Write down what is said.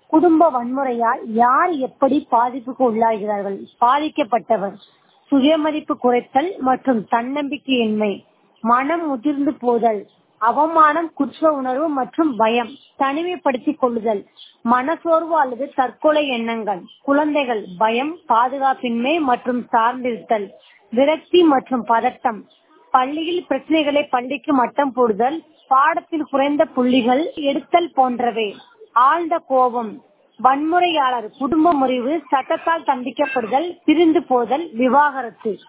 குடும்ப வன்முறையால் யார் எப்படி பாதிப்புக்கு உள்ளாகிறார்கள் பாதிக்கப்பட்டவர் சுயமதிப்பு குறைத்தல் மற்றும் தன்னம்பிக்கையின்மை மனம் முதிர்ந்து போதல் அவமானம் குற்ற உணர்வு மற்றும் பயம் தனிமைப்படுத்திக் கொள்ளுதல் மனசோர்வு அல்லது தற்கொலை எண்ணங்கள் குழந்தைகள் பயம் பாதுகாப்பின்மை மற்றும் சார்ந்திருத்தல் விரக்தி மற்றும் பதட்டம் பள்ளியில் பிரச்சனைகளை பள்ளிக்கு மட்டம் போடுதல் பாடத்தில் குறைந்த புள்ளிகள் எடுத்தல் போன்றவை ஆழ்ந்த கோபம் வன்முறையாளர் குடும்ப முறிவு சட்டத்தால் தண்டிக்கப்படுதல் பிரிந்து போதல் விவாகரத்து